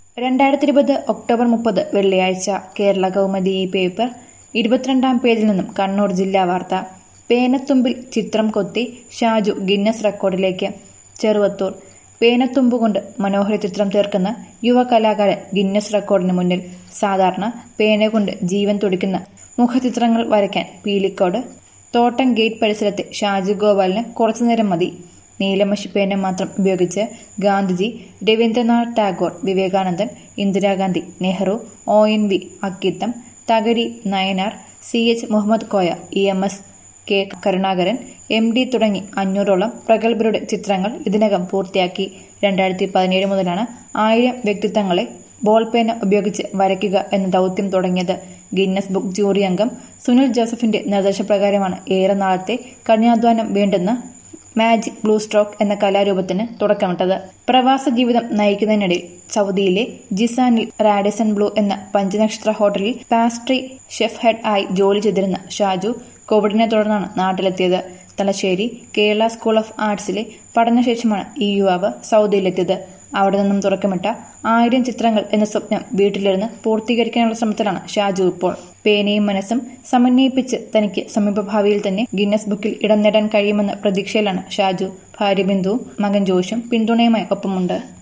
രണ്ടായിരത്തി ഇരുപത് ഒക്ടോബർ മുപ്പത് വെള്ളിയാഴ്ച കേരള കൗമുദി ഈ പേപ്പർ ഇരുപത്തിരണ്ടാം പേജിൽ നിന്നും കണ്ണൂർ ജില്ലാ വാർത്ത പേനത്തുമ്പിൽ ചിത്രം കൊത്തി ഷാജു ഗിന്നസ് റെക്കോർഡിലേക്ക് ചെറുവത്തൂർ പേനത്തുമ്പ് കൊണ്ട് മനോഹര ചിത്രം തീർക്കുന്ന യുവ കലാകാരൻ ഗിന്നസ് റെക്കോർഡിന് മുന്നിൽ സാധാരണ പേന കൊണ്ട് ജീവൻ തുടിക്കുന്ന മുഖചിത്രങ്ങൾ വരയ്ക്കാൻ പീലിക്കോട് തോട്ടം ഗേറ്റ് പരിസരത്തെ ഷാജു ഗോപാലിന് കുറച്ചുനേരം മതി നീലമഷി പേന മാത്രം ഉപയോഗിച്ച് Gandhiji Rabindranath Tagore Vivekanandan Indira Gandhi Nehru O N V Akkitham Thakazhi Nayanar C H Muhammad Koya E M S K Karunakaran M D തുടങ്ങി അഞ്ഞൂറോളം പ്രഗത്ഭരുടെ ചിത്രങ്ങൾ ഇതിനകം പൂർത്തിയാക്കി രണ്ടായിരത്തി പതിനേഴ് മുതലാണ് ആയിരം വ്യക്തിത്വങ്ങളെ ബോൾ പേന ഉപയോഗിച്ച് വരയ്ക്കുക എന്ന ദൗത്യം തുടങ്ങിയത് ഗിന്നസ് ബുക്ക് ജൂറി അംഗം സുനിൽ ജോസഫിന്റെ നിർദ്ദേശപ്രകാരമാണ് ഏറെ നാളത്തെ കഠിനാധ്വാനം വേണ്ടുന്ന മാജിക് ബ്ലൂ സ്ട്രോക്ക് എന്ന കലാരൂപത്തിന് തുടക്കമിട്ടത് പ്രവാസ ജീവിതം നയിക്കുന്നതിനിടയിൽ സൗദിയിലെ ജിസാനിൽ റാഡിസൺ ബ്ലൂ എന്ന പഞ്ചനക്ഷത്ര ഹോട്ടലിൽ പാസ്ട്രി ഷെഫ് ഹെഡ് ആയി ജോലി ചെയ്തിരുന്ന ഷാജു കോവിഡിനെ തുടർന്നാണ് നാട്ടിലെത്തിയത് തലശ്ശേരി കേരള സ്കൂൾ ഓഫ് ആർട്സിലെ പഠനശേഷമാണ് ഈ യുവാവ് സൗദിയിലെത്തിയത് അവിടെ നിന്നും തുറക്കമിട്ട ആയിരം ചിത്രങ്ങൾ എന്ന സ്വപ്നം വീട്ടിലിരുന്ന് പൂർത്തീകരിക്കാനുള്ള ശ്രമത്തിലാണ് ഷാജു ഇപ്പോൾ പേനയും മനസ്സും സമന്വയിപ്പിച്ച് തനിക്ക് സമീപഭാവിയിൽ തന്നെ ഗിന്നസ് ബുക്കിൽ ഇടം നേടാൻ കഴിയുമെന്ന പ്രതീക്ഷയിലാണ് ഷാജു ഭാര്യ ബിന്ദുവും മകൻ ജോഷും പിന്തുണയുമായി ഒപ്പമുണ്ട്